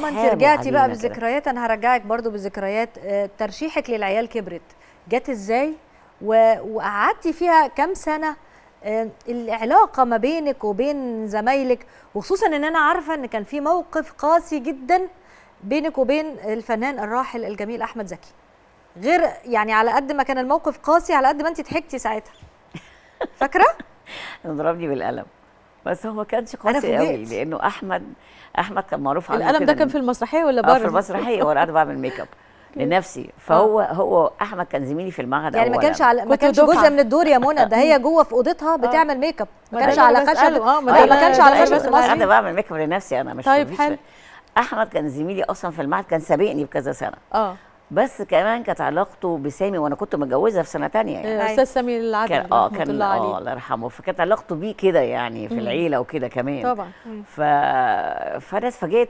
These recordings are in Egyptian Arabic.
ما انت سحابه رجعتي بقى علينا كده. بالذكريات انا هرجعك برضو بالذكريات آه، ترشيحك للعيال كبرت جت ازاي و- وقعدتي فيها كام سنه آه، العلاقه ما بينك وبين زمايلك وخصوصا ان انا عارفه ان كان في موقف قاسي جدا بينك وبين الفنان الراحل الجميل احمد زكي غير يعني على قد ما كان الموقف قاسي على قد ما انت ضحكتي ساعتها فاكره ضربني بالقلم بس هو ما كانش أنا قاسي قوي فوجئت. لانه احمد احمد كان معروف عنه القلم كده ده كان إن- في المسرحيه ولا اه بره في المسرحيه وانا قاعده بعمل ميك اب لنفسي فهو هو احمد كان زميلي في المعهد يعني ما أولاً. كانش على ما كنت كانش دفعة. جزء من الدور يا منى ده هي جوه في اوضتها بتعمل ميك اب ما ما كانش ده اللي على أنا خشب بسأله. آه، ما آه، ده ما اللي كانش أنا على بسأله. خشب بس انا مصري بعمل ميك اب لنفسي انا مش طيب مفيش- حلو. احمد كان زميلي اصلا في المعهد كان سابقني بكذا سنه اه بس كمان كانت علاقته بسامي وانا كنت متجوزه في سنه تانية يعني آه، استاذ سامي العدل كان اه رحمة كان الله اه عليه الله يرحمه فكانت علاقته بيه كده يعني في العيله وكده كمان طبعا ف... فانا اتفاجئت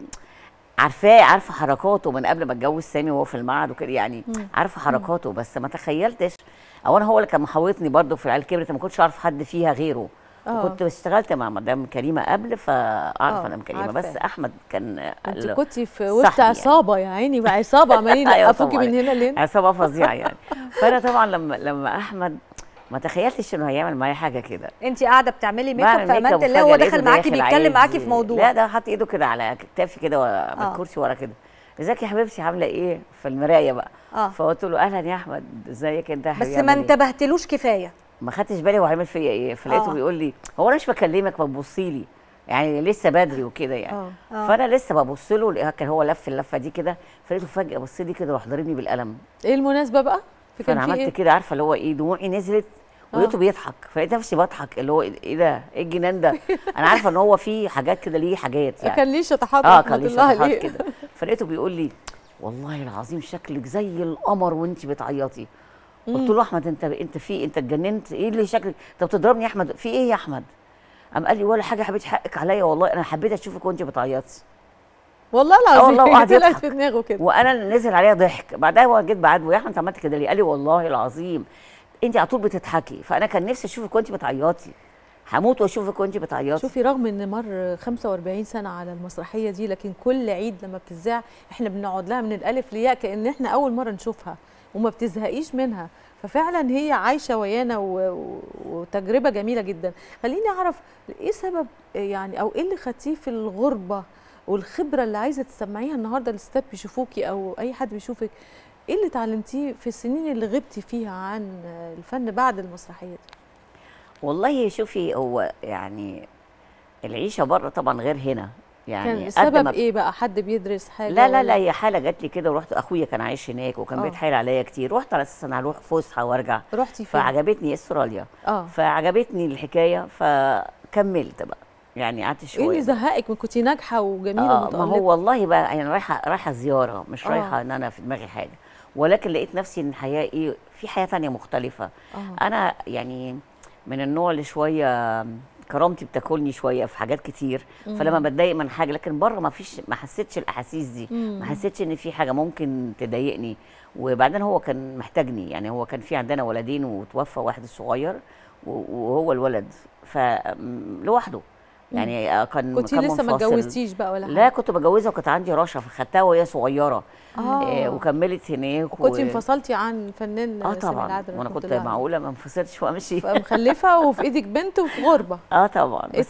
عارفاه عارفه حركاته من قبل ما اتجوز سامي وهو في المعهد وكده يعني عارفه حركاته بس ما تخيلتش او انا هو اللي كان محوطني برضه في العيال كبرت ما كنتش اعرف حد فيها غيره آه. وكنت اشتغلت مع مدام كريمه قبل فاعرف آه، مدام كريمه عارفاه. بس احمد كان انت ال- كنت في صاحبي وسط يعني. عصابه يا عيني بقى عصابه عمالين أيوة يوقفوكي طبعاً. من هنا لهنا عصابه فظيعه يعني فانا طبعا لما لما احمد ما تخيلتش انه هيعمل معايا حاجه كده انت قاعده بتعملي ميك اب بعمل في ميك امان اب الله وفجأة هو لقيته داخل معاكي داخل بيتكلم عادي. معاكي في موضوع لا ده حط ايده كده على كتافي كده ورا- آه. على الكرسي ورا كده ازيك يا حبيبتي عامله ايه في المرايه بقى اه فقلت له اهلا يا احمد ازيك انت يا بس حبيبي ما عامل إيه؟ انتبهتلوش كفايه ما خدتش بالي هو عامل فيا ايه فلقيته آه. بيقول لي هو انا مش بكلمك ما تبصي لي يعني لسه بدري وكده يعني اه آه. فانا لسه ببص له لقى- كان هو لف اللفه دي كده فلقيته فجاه بص لي كده راح ضاربني بالقلم ايه المناسبه بقى في فانا كان في عملت ايه كده عارفه اللي هو ايه دموعي نزلت آه. ولقيته بيضحك فلقيت نفسي بضحك اللي هو ايه ده ايه الجنان ده انا عارفه ان هو في حاجات كده ليه حاجات يعني كان ليه شطحات اه رحمة كان ليه الله شطحات عليه. كده فلقيته بيقول لي والله العظيم شكلك زي القمر وانت بتعيطي قلت له احمد انت انت في انت اتجننت ايه اللي شكلك انت بتضربني يا احمد في ايه يا احمد قام قال لي ولا حاجه يا حبيبتي حقك عليا والله انا حبيت اشوفك وانت بتعيطي والله آه العظيم والله وقعد طلعت يضحك. في دماغه كده وانا اللي نزل عليا ضحك بعدها هو جيت بعده يا احمد انت عملت كده ليه قال لي والله العظيم انت على طول بتضحكي فانا كان نفسي اشوفك وانت بتعيطي هموت واشوفك وانت بتعيطي شوفي رغم ان مر 45 سنه على المسرحيه دي لكن كل عيد لما بتذاع احنا بنقعد لها من الالف لياء كان احنا اول مره نشوفها وما بتزهقيش منها ففعلا هي عايشه ويانا و... و... وتجربه جميله جدا خليني اعرف ايه سبب يعني او ايه اللي خدتيه في الغربه والخبره اللي عايزه تسمعيها النهارده للستات بيشوفوكي او اي حد بيشوفك ايه اللي اتعلمتيه في السنين اللي غبتي فيها عن الفن بعد المسرحيه دي والله شوفي هو يعني العيشه بره طبعا غير هنا يعني كان قد السبب ما ايه بقى حد بيدرس حاجه لا لا ولا- لا هي حاله جات لي كده ورحت اخويا كان عايش هناك وكان آه. بيتحايل عليا كتير رحت على اساس انا هروح فسحه وارجع رحتي فين فعجبتني استراليا اه فعجبتني الحكايه فكملت بقى يعني قعدت شويه ايه اللي بقى. زهقك ما كنتي ناجحه وجميله اه ما ومتألقة هو والله بقى انا رايحه رايحه زياره مش آه. رايحه ان انا في دماغي حاجه ولكن لقيت نفسي ان الحياه ايه في حياه تانية مختلفه اه انا يعني من النوع اللي شويه كرامتي بتاكلني شويه في حاجات كتير فلما بتضايق من حاجه لكن بره ما فيش ما حسيتش الاحاسيس دي مم. ما حسيتش ان في حاجه ممكن تضايقني وبعدين هو كان محتاجني يعني هو كان في عندنا ولدين وتوفى واحد الصغير و- وهو الولد فلوحده يعني آه، كان كنتي كان لسه ما منفصل. اتجوزتيش بقى ولا لا كنت بجوزها وكانت عندي رشا فخدتها وهي صغيره اه آه وكملت هناك وكنتي و- انفصلتي عن الفنان اه سامي طبعا العدل وانا رحمة كنت الله عليه. معقوله ما انفصلتش وامشي مخلفه وفي ايدك بنت وفي غربه اه طبعا ايه بس